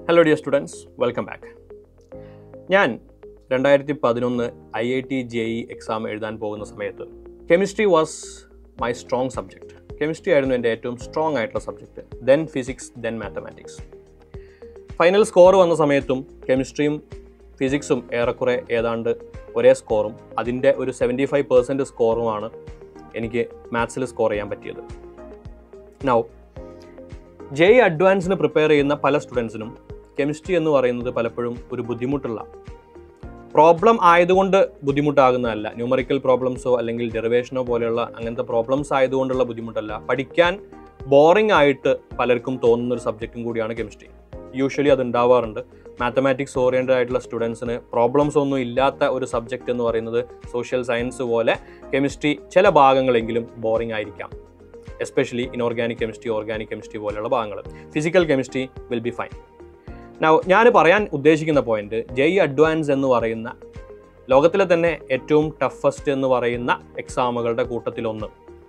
hello dear students welcome back ഞാൻ രണ്ടായിരത്തി പതിനൊന്ന് I I T J E exam എഴുതാൻ പോകുന്ന സമയത്ത് chemistry was my strong subject chemistry ആയിരുന്നു എൻ്റെ ഏറ്റവും സ്ട്രോങ് ആയിട്ടുള്ള subject then physics then mathematics final score വന്ന സമയത്തും കെമിസ്ട്രിയും ഫിസിക്സും ഏറെക്കുറെ ഏതാണ്ട് ഒരേ സ്കോറും അതിൻ്റെ ഒരു സെവൻറ്റി ഫൈവ് പെർസെൻറ്റ് സ്കോറുമാണ് എനിക്ക് മാത്സിൽ സ്കോർ ചെയ്യാൻ പറ്റിയത് നൗ ജെ ഇ അഡ്വാൻസിന് പ്രിപ്പയർ ചെയ്യുന്ന പല സ്റ്റുഡൻസിനും കെമിസ്ട്രി എന്ന് പറയുന്നത് പലപ്പോഴും ഒരു ബുദ്ധിമുട്ടുള്ള പ്രോബ്ലം ആയതുകൊണ്ട് ബുദ്ധിമുട്ടാകുന്നതല്ല ന്യൂമറിക്കൽ പ്രോബ്ലംസോ അല്ലെങ്കിൽ ഡെറിവേഷനോ പോലെയുള്ള അങ്ങനത്തെ പ്രോബ്ലംസ് ആയതുകൊണ്ടുള്ള ബുദ്ധിമുട്ടല്ല പഠിക്കാൻ ബോറിംഗ് ആയിട്ട് പലർക്കും തോന്നുന്ന ഒരു സബ്ജക്റ്റും കൂടിയാണ് കെമിസ്ട്രി യൂഷ്വലി അത് ഉണ്ടാവാറുണ്ട് മാത്തമാറ്റിക്സ് ഓറിയൻറ്റഡ് ആയിട്ടുള്ള സ്റ്റുഡൻസിന് പ്രോബ്ലംസ് ഒന്നും ഇല്ലാത്ത ഒരു സബ്ജക്റ്റ് എന്ന് പറയുന്നത് സോഷ്യൽ സയൻസ് പോലെ കെമിസ്ട്രി ചില ഭാഗങ്ങളെങ്കിലും ബോറിംഗ് ആയിരിക്കാം especially inorganic chemistry organic chemistry പോലെയുള്ള ഭാഗങ്ങൾ physical chemistry will be fine now ഞാൻ പറയാൻ ഉദ്ദേശിക്കുന്ന പോയിന്റ് ജെ അഡ്വാൻസ് എന്ന് പറയുന്ന ലോകത്തിലെ തന്നെ ഏറ്റവും ടഫസ്റ്റ് എന്ന് പറയുന്ന എക്സാമുകളുടെ കൂട്ടത്തിലൊന്ന്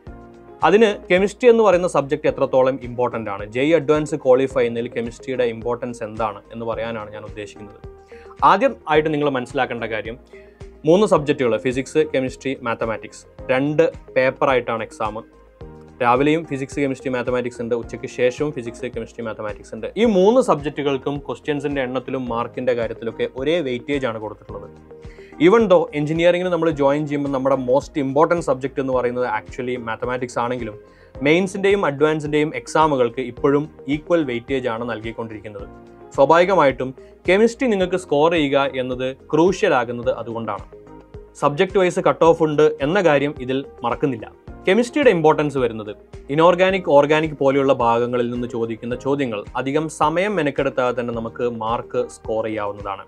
അതിന് കെമിസ്ട്രി എന്ന് പറയുന്ന സബ്ജക്റ്റ് എത്രത്തോളം ഇമ്പോർട്ടൻ്റ് ആണ് ജെ അഡ്വാൻസ് ക്വാളിഫൈ ചെയ്യുന്നതിൽ കെമിസ്ട്രിയുടെ ഇമ്പോർട്ടൻസ് എന്താണ് എന്ന് പറയാനാണ് ഞാൻ ഉദ്ദേശിക്കുന്നത് ആദ്യം ആയിട്ട് നിങ്ങൾ മനസ്സിലാക്കേണ്ട കാര്യം മൂന്ന് സബ്ജക്റ്റുകൾ ഫിസിക്സ് കെമിസ്ട്രി മാത്തമാറ്റിക്സ് രണ്ട് പേപ്പറായിട്ടാണ് എക്സാം രാവിലെയും ഫിസിക്സ് കെമിസ്ട്രി മാത്തമാറ്റിക്സ് ഉണ്ട് ഉച്ചയ്ക്ക് ശേഷവും ഫിസിക്സ് കെമിസ്ട്രി മാത്തമാറ്റിക്സ് ഉണ്ട് ഈ മൂന്ന് സബ്ജക്റ്റുകൾക്കും ക്വസ്റ്റ്യൻസിന്റെ എണ്ണത്തിലും മാർക്കിന്റെ കാര്യത്തിലൊക്കെ ഒരേ വെയിറ്റേജ് ആണ് കൊടുത്തിട്ടുള്ളത് ഈവൻ ദോ എഞ്ചിനീയറിംഗിന് നമ്മൾ ജോയിൻ ചെയ്യുമ്പോൾ നമ്മുടെ മോസ്റ്റ് ഇമ്പോർട്ടൻറ്റ് സബ്ജക്റ്റ് എന്ന് പറയുന്നത് ആക്ച്വലി മാത്തമാറ്റിക്സ് ആണെങ്കിലും മെയിൻസിൻ്റെയും അഡ്വാൻസിൻ്റെയും എക്സാമുകൾക്ക് ഇപ്പോഴും ഈക്വൽ വെയിറ്റേജ് ആണ് നൽകിക്കൊണ്ടിരിക്കുന്നത് സ്വാഭാവികമായിട്ടും കെമിസ്ട്രി നിങ്ങൾക്ക് സ്കോർ ചെയ്യുക എന്നത് ക്രൂഷ്യൽ ആകുന്നത് അതുകൊണ്ടാണ് സബ്ജക്റ്റ് വൈസ് കട്ട് ഓഫ് ഉണ്ട് എന്ന കാര്യം ഇതിൽ മറക്കുന്നില്ല കെമിസ്ട്രിയുടെ ഇമ്പോർട്ടൻസ് വരുന്നത് ഇനോർഗാനിക് ഓർഗാനിക് പോലെയുള്ള ഭാഗങ്ങളിൽ നിന്ന് ചോദിക്കുന്ന ചോദ്യങ്ങൾ അധികം സമയം മെനക്കെടുത്താതെ തന്നെ നമുക്ക് മാർക്ക് സ്കോർ ചെയ്യാവുന്നതാണ്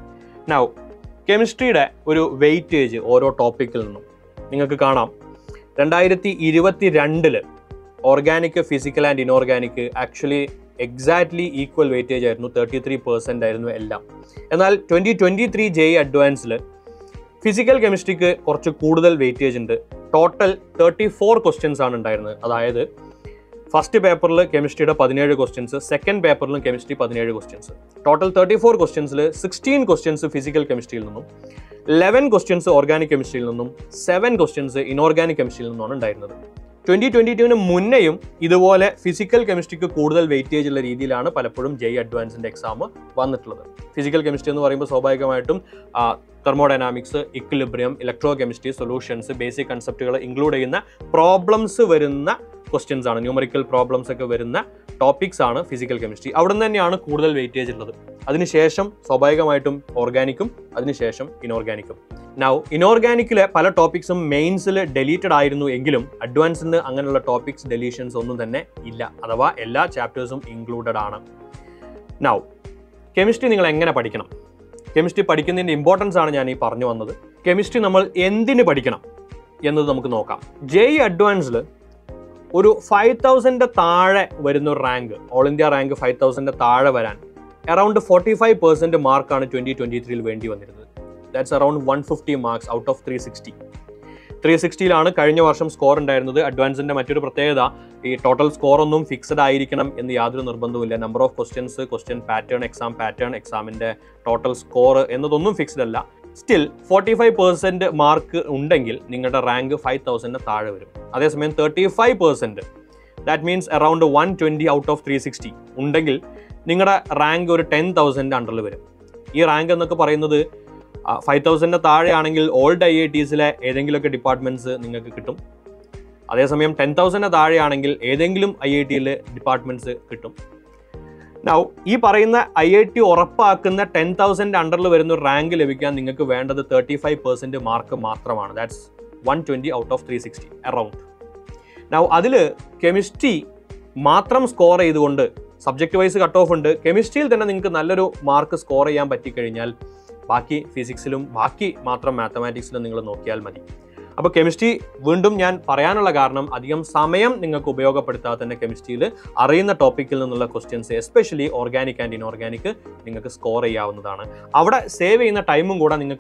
നൗ കെമിസ്ട്രിയുടെ ഒരു വെയിറ്റേജ് ഓരോ ടോപ്പിക്കിൽ നിന്നും നിങ്ങൾക്ക് കാണാം രണ്ടായിരത്തി ഇരുപത്തി രണ്ടില് organic physical and inorganic actually exactly equal weightage ആയിരുന്നു തേർട്ടി ത്രീ പെർസെൻ്റ് ആയിരുന്നു എല്ലാം എന്നാൽ ട്വൻറ്റി ട്വൻറ്റി ത്രീ ജെ അഡ്വാൻസിൽ ഫിസിക്കൽ കെമിസ്ട്രിക്ക് കുറച്ച് കൂടുതൽ വെയിറ്റേജ് ഉണ്ട് ടോട്ടൽ തേർട്ടി ഫോർ ക്വസ്റ്റ്യൻസ് ആണ് ഉണ്ടായിരുന്നത് അതായത് ഫസ്റ്റ് പേപ്പറിൽ കെമിസ്ട്രിയുടെ പതിനേഴ് ക്വസ്റ്റ്യൻസ് സെക്കൻഡ് പേപ്പറിലും കെമിസ്ട്രി പതിനേഴ് ക്വസ്റ്റ്യൻസ് ടോട്ടൽ തേർട്ടി ഫോർ ക്വസ്റ്റ്യൻസിൽ സിക്സ്റ്റീൻ ക്വസ്റ്റ്യൻസ് ഫിസിക്കൽ കെമിസ്ട്രിയിൽ നിന്നും ലെവൻ ക്വസ്റ്റ്യൻസ് ഓർഗാനിക് കെമിസ്ട്രിയിൽ നിന്നും സെവൻ ക്വസ്റ്റ്യൻസ് ഇനോർഗാനിക് കെമിസ്ട്രിയിൽ നിന്നുമാണ് ഉണ്ടായിരുന്നത് ട്വന്റി ട്വന്റി ടുവിന് മുന്നേയും ഇതുപോലെ ഫിസിക്കൽ കെമിസ്ട്രിക്ക് കൂടുതൽ വെയിറ്റേജ് ഉള്ള രീതിയിലാണ് പലപ്പോഴും ജെ അഡ്വാൻസിന്റെ എക്സാം വന്നിട്ടുള്ളത് ഫിസിക്കൽ കെമിസ്ട്രി എന്ന് പറയുമ്പോൾ സ്വാഭാവികമായിട്ടും thermodynamics equilibrium electro chemistry solutions basic കൺസെപ്റ്റുകൾ ഇൻക്ലൂഡ് ചെയ്യുന്ന പ്രോബ്ലംസ് വരുന്ന ക്വസ്റ്റ്യൻസ് ആണ് ന്യൂമറിക്കൽ പ്രോബ്ലംസ് ഒക്കെ വരുന്ന ടോപ്പിക്സ് ആണ് ഫിസിക്കൽ കെമിസ്ട്രി അവിടെ നിന്ന് തന്നെയാണ് കൂടുതൽ വെയിറ്റേജ് ഉള്ളത് അതിനുശേഷം സ്വാഭാവികമായിട്ടും ഓർഗാനിക്കും അതിനുശേഷം ഇനോർഗാനിക്കും നൗ ഇനോർഗാനിക്കിലെ പല ടോപ്പിക്സും മെയിൻസിൽ ഡെലീറ്റഡ് ആയിരുന്നു എങ്കിലും അഡ്വാൻസിന് അങ്ങനെയുള്ള ടോപ്പിക്സ് ഡെലീഷൻസ് ഒന്നും തന്നെ ഇല്ല അഥവാ എല്ലാ ചാപ്റ്റേഴ്സും ഇൻക്ലൂഡഡ് ആണ് നൗ കെമിസ്ട്രി നിങ്ങൾ എങ്ങനെ പഠിക്കണം കെമിസ്ട്രി പഠിക്കുന്നതിൻ്റെ ഇമ്പോർട്ടൻസ് ആണ് ഞാൻ ഈ പറഞ്ഞു വന്നത് കെമിസ്ട്രി നമ്മൾ എന്തിന് പഠിക്കണം എന്നത് നമുക്ക് നോക്കാം ജെ ഇ അഡ്വാൻസിൽ ഒരു ഫൈവ് തൗസൻഡ് താഴെ വരുന്ന ഒരു rank all India rank five thousand താഴെ വരാൻ അറൌണ്ട് ഫോർട്ടി ഫൈവ് പെർസെൻറ്റ് മാർക്കാണ് ട്വൻറ്റി ട്വൻറ്റി ത്രീയിൽ വേണ്ടി വന്നിരുന്നത് that's around one fifty marks out of three sixty three സിക്സ്റ്റിയിലാണ് കഴിഞ്ഞ വർഷം സ്കോർ ഉണ്ടായിരുന്നത് അഡ്വാൻസിൻ്റെ മറ്റൊരു പ്രത്യേകത ഈ ടോട്ടൽ സ്കോർ ഒന്നും ഫിക്സഡ് ആയിരിക്കണം എന്ന് യാതൊരു നിർബന്ധവുമില്ല number of questions question pattern exam pattern എക്സാമിൻ്റെ ടോട്ടൽ സ്കോർ എന്നതൊന്നും ഫിക്സ്ഡ് അല്ല still forty five percent mark ഉണ്ടെങ്കിൽ നിങ്ങളുടെ റാങ്ക് ഫൈവ് തൗസൻഡിന് താഴെ വരും അതേസമയം thirty five percent that means around one twenty out of three sixty ഉണ്ടെങ്കിൽ നിങ്ങളുടെ റാങ്ക് ഒരു ടെൻ തൗസൻഡ് അണ്ടറിൽ വരും ഈ റാങ്ക് എന്നൊക്കെ പറയുന്നത് ഫൈവ് തൗസൻഡിന് താഴെയാണെങ്കിൽ ഓൾഡ് ഐ ഐ ടീസിലെ ഏതെങ്കിലുമൊക്കെ ഡിപ്പാർട്ട്മെൻറ്റ്സ് നിങ്ങൾക്ക് കിട്ടും അതേസമയം ടെൻ തൗസൻഡിന് താഴെയാണെങ്കിൽ ഏതെങ്കിലും ഐ ഐ ടിയിലെ ഡിപ്പാർട്ട്മെൻറ്റ്സ് കിട്ടും നൗ ഈ പറയുന്ന ഐ ഐ ടി ഉറപ്പാക്കുന്ന ടെൻ തൗസൻഡ് അണ്ടറിൽ വരുന്ന ഒരു റാങ്ക് ലഭിക്കാൻ നിങ്ങൾക്ക് വേണ്ടത് തേർട്ടി ഫൈവ് പെർസെൻറ്റ് മാർക്ക് മാത്രമാണ് that's one twenty out of three sixty around now അതിൽ കെമിസ്ട്രി മാത്രം സ്കോർ ചെയ്തുകൊണ്ട് സബ്ജക്റ്റ് വൈസ് കട്ട് ഓഫ് ഉണ്ട് കെമിസ്ട്രിയിൽ തന്നെ നിങ്ങൾക്ക് നല്ലൊരു മാർക്ക് സ്കോർ ചെയ്യാൻ പറ്റിക്കഴിഞ്ഞാൽ ബാക്കി ഫിസിക്സിലും ബാക്കി മാത്രം മാത്തമാറ്റിക്സിലും നിങ്ങൾ നോക്കിയാൽ മതി അപ്പോൾ കെമിസ്ട്രി വീണ്ടും ഞാൻ പറയാനുള്ള കാരണം അധികം സമയം നിങ്ങൾക്ക് ഉപയോഗപ്പെടുത്താതെ തന്നെ കെമിസ്ട്രിയിൽ അറിയുന്ന ടോപ്പിക്കിൽ നിന്നുള്ള questions especially organic and inorganic നിങ്ങൾക്ക് സ്കോർ ചെയ്യാവുന്നതാണ് അവിടെ സേവ് ചെയ്യുന്ന ടൈമും കൂടെ നിങ്ങൾക്ക്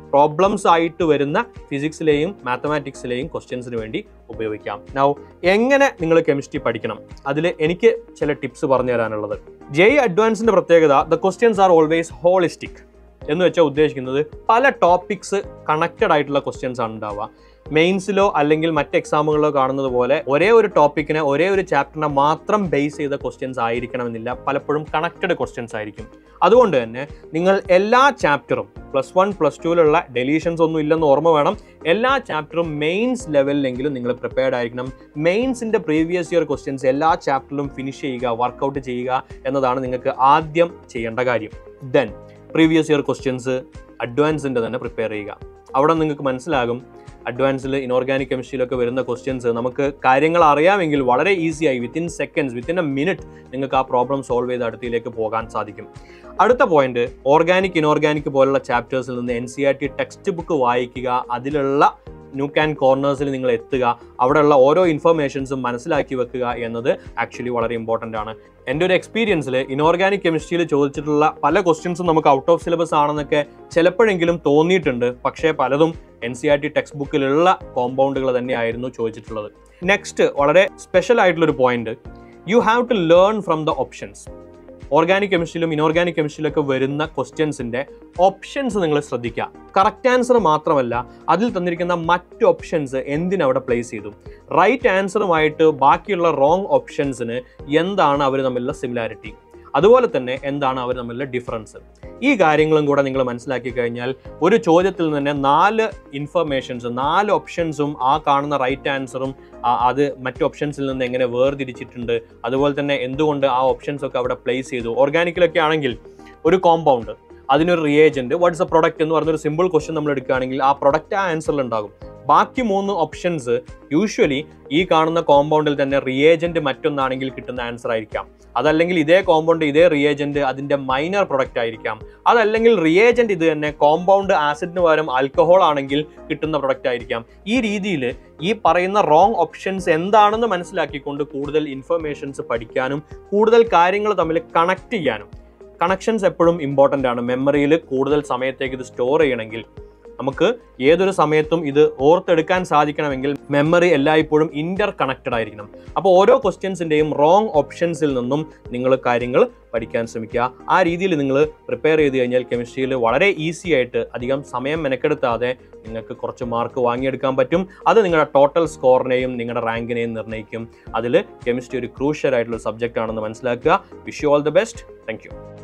പ്രോബ്ലംസ് ആയിട്ട് വരുന്ന ഫിസിക്സിലെയും മാത്തമാറ്റിക്സിലെയും ക്വസ്റ്റ്യൻസിന് വേണ്ടി ഉപയോഗിക്കാം നൗ എങ്ങനെ നിങ്ങൾ കെമിസ്ട്രി പഠിക്കണം അതിൽ എനിക്ക് ചില ടിപ്സ് പറഞ്ഞു തരാനുള്ളത് ജെ അഡ്വാൻസിന്റെ പ്രത്യേകത the questions are always holistic എന്ന് വെച്ചാൽ ഉദ്ദേശിക്കുന്നത് പല ടോപ്പിക്സ് കണക്റ്റഡ് ആയിട്ടുള്ള ക്വസ്റ്റ്യൻസ് ആണ് ഉണ്ടാവുക മെയിൻസിലോ അല്ലെങ്കിൽ മറ്റ് എക്സാമുകളിലോ കാണുന്നത് പോലെ ഒരേ ഒരു ടോപ്പിക്കിനെ ഒരേ ഒരു ചാപ്റ്ററിനെ മാത്രം ബേസ് ചെയ്ത ക്വസ്റ്റ്യൻസ് ആയിരിക്കണമെന്നില്ല പലപ്പോഴും കണക്റ്റഡ് ക്വസ്റ്റ്യൻസ് ആയിരിക്കും അതുകൊണ്ട് തന്നെ നിങ്ങൾ എല്ലാ ചാപ്റ്ററും പ്ലസ് വൺ പ്ലസ് ടുവിലുള്ള ഡെലീഷൻസ് ഒന്നും ഇല്ലെന്ന് ഓർമ്മ വേണം എല്ലാ ചാപ്റ്ററും മെയിൻസ് ലെവലിലെങ്കിലും നിങ്ങൾ പ്രിപ്പയർഡ് ആയിരിക്കണം മെയിൻസിൻ്റെ പ്രീവിയസ് ഇയർ ക്വസ്റ്റ്യൻസ് എല്ലാ ചാപ്റ്ററിലും ഫിനിഷ് ചെയ്യുക വർക്കൗട്ട് ചെയ്യുക എന്നതാണ് നിങ്ങൾക്ക് ആദ്യം ചെയ്യേണ്ട കാര്യം ദെൻ പ്രീവിയസ് ഇയർ ക്വസ്റ്റ്യൻസ് അഡ്വാൻസിൻ്റെ തന്നെ പ്രിപ്പയർ ചെയ്യുക അവിടെ നിങ്ങൾക്ക് മനസ്സിലാകും അഡ്വാൻസിൽ ഇനോർഗാനിക് കെമിസ്ട്രിയിലൊക്കെ വരുന്ന ക്വസ്റ്റ്യൻസ് നമുക്ക് കാര്യങ്ങൾ അറിയാമെങ്കിൽ വളരെ ഈസിയായി within seconds within a minute നിങ്ങൾക്ക് ആ പ്രോബ്ലം സോൾവ് ചെയ്ത് അടുത്തിലേക്ക് പോകാൻ സാധിക്കും അടുത്ത പോയിന്റ് ഓർഗാനിക് ഇനോർഗാനിക് പോലുള്ള ചാപ്റ്റേഴ്സിൽ നിന്ന് N C R T text book വായിക്കുക അതിലുള്ള ന്യൂക്ക് ആൻഡ് കോർണേഴ്സിൽ നിങ്ങൾ എത്തുക അവിടെയുള്ള ഓരോ ഇൻഫർമേഷൻസും മനസ്സിലാക്കി വെക്കുക എന്നത് ആക്ച്വലി വളരെ ഇമ്പോർട്ടൻ്റ് ആണ് എൻ്റെ ഒരു എക്സ്പീരിയൻസിൽ ഇനോർഗാനിക് കെമിസ്ട്രിയിൽ ചോദിച്ചിട്ടുള്ള പല ക്വസ്റ്റ്യൻസും നമുക്ക് ഔട്ട് ഓഫ് സിലബസ് ആണെന്നൊക്കെ ചിലപ്പോഴെങ്കിലും തോന്നിയിട്ടുണ്ട് പക്ഷേ പലതും N C R T text ബുക്കിലുള്ള കോമ്പൗണ്ടുകൾ തന്നെയായിരുന്നു ചോദിച്ചിട്ടുള്ളത് നെക്സ്റ്റ് വളരെ സ്പെഷ്യൽ ആയിട്ടുള്ളൊരു point you have to learn from the options organic കെമിസ്ട്രിയിലും ഇനോർഗാനിക് കെമിസ്ട്രിയിലൊക്കെ വരുന്ന ക്വസ്റ്റ്യൻസിൻ്റെ ഓപ്ഷൻസ് നിങ്ങൾ ശ്രദ്ധിക്കുക കറക്റ്റ് ആൻസർ മാത്രമല്ല അതിൽ തന്നിരിക്കുന്ന മറ്റ് ഓപ്ഷൻസ് എന്തിനവിടെ പ്ലേസ് ചെയ്തു റൈറ്റ് ആൻസറുമായിട്ട് ബാക്കിയുള്ള റോങ് ഓപ്ഷൻസിന് എന്താണ് അവർ തമ്മിലുള്ള സിമിലാരിറ്റി അതുപോലെ തന്നെ എന്താണ് അവർ തമ്മിലുള്ള ഡിഫറൻസ് ഈ കാര്യങ്ങളും കൂടെ നിങ്ങൾ മനസ്സിലാക്കി കഴിഞ്ഞാൽ ഒരു ചോദ്യത്തിൽ തന്നെ നാല് ഇൻഫർമേഷൻസ് നാല് ഓപ്ഷൻസും ആ കാണുന്ന റൈറ്റ് ആൻസറും അത് മറ്റ് ഓപ്ഷൻസിൽ നിന്ന് എങ്ങനെ വേർതിരിച്ചിട്ടുണ്ട് അതുപോലെ തന്നെ എന്തുകൊണ്ട് ആ ഓപ്ഷൻസ് ഒക്കെ അവിടെ പ്ലേസ് ചെയ്തു ഓർഗാനിക്കിലൊക്കെ ആണെങ്കിൽ ഒരു കോമ്പൗണ്ട് അതിനൊരു റിയേജന്റ് വാട്ട്സ് എ പ്രൊഡക്റ്റ് എന്ന് പറഞ്ഞൊരു സിമ്പിൾ ക്വസ്റ്റ്യൻ നമ്മൾ എടുക്കുകയാണെങ്കിൽ ആ പ്രൊഡക്റ്റ് ആ ആൻസറിൽ ഉണ്ടാകും ബാക്കി മൂന്ന് ഓപ്ഷൻസ് യൂഷ്വലി ഈ കാണുന്ന കോമ്പൗണ്ടിൽ തന്നെ റിയേജന്റ് മറ്റൊന്നാണെങ്കിൽ കിട്ടുന്ന ആൻസർ ആയിരിക്കാം അതല്ലെങ്കിൽ ഇതേ കോമ്പൗണ്ട് ഇതേ റിയേജന്റ് അതിന്റെ മൈനർ പ്രൊഡക്റ്റ് ആയിരിക്കാം അതല്ലെങ്കിൽ റിയേജന്റ് ഇത് തന്നെ കോമ്പൗണ്ട് ആസിഡിന് പകരം ആൽക്കഹോൾ ആണെങ്കിൽ കിട്ടുന്ന പ്രൊഡക്റ്റ് ആയിരിക്കാം ഈ രീതിയിൽ ഈ പറയുന്ന റോങ് ഓപ്ഷൻസ് എന്താണെന്ന് മനസ്സിലാക്കിക്കൊണ്ട് കൂടുതൽ ഇൻഫർമേഷൻസ് പഠിക്കാനും കൂടുതൽ കാര്യങ്ങൾ തമ്മിൽ കണക്ട് ചെയ്യാനും കണക്ഷൻസ് എപ്പോഴും ഇമ്പോർട്ടൻ്റ് ആണ് മെമ്മറിയിൽ കൂടുതൽ സമയത്തേക്ക് ഇത് സ്റ്റോർ ചെയ്യണമെങ്കിൽ നമുക്ക് ഏതൊരു സമയത്തും ഇത് ഓർത്തെടുക്കാൻ സാധിക്കണമെങ്കിൽ മെമ്മറി എല്ലായ്പ്പോഴും ഇന്റർ കണക്റ്റഡ് ആയിരിക്കണം അപ്പോൾ ഓരോ ക്വസ്റ്റ്യൻസിൻ്റെയും റോങ് ഓപ്ഷൻസിൽ നിന്നും നിങ്ങൾ കാര്യങ്ങൾ പഠിക്കാൻ ശ്രമിക്കുക ആ രീതിയിൽ നിങ്ങൾ പ്രിപ്പയർ ചെയ്ത് കഴിഞ്ഞാൽ കെമിസ്ട്രിയിൽ വളരെ ഈസി ആയിട്ട് അധികം സമയം മെനക്കെടുത്താതെ നിങ്ങൾക്ക് കുറച്ച് മാർക്ക് വാങ്ങിയെടുക്കാൻ പറ്റും അത് നിങ്ങളുടെ ടോട്ടൽ സ്കോറിനെയും നിങ്ങളുടെ റാങ്കിനെയും നിർണ്ണയിക്കും അതിൽ കെമിസ്ട്രി ഒരു ക്രൂഷ്യൽ ആയിട്ടുള്ള സബ്ജക്റ്റ് ആണെന്ന് മനസ്സിലാക്കുക wish you all the best thank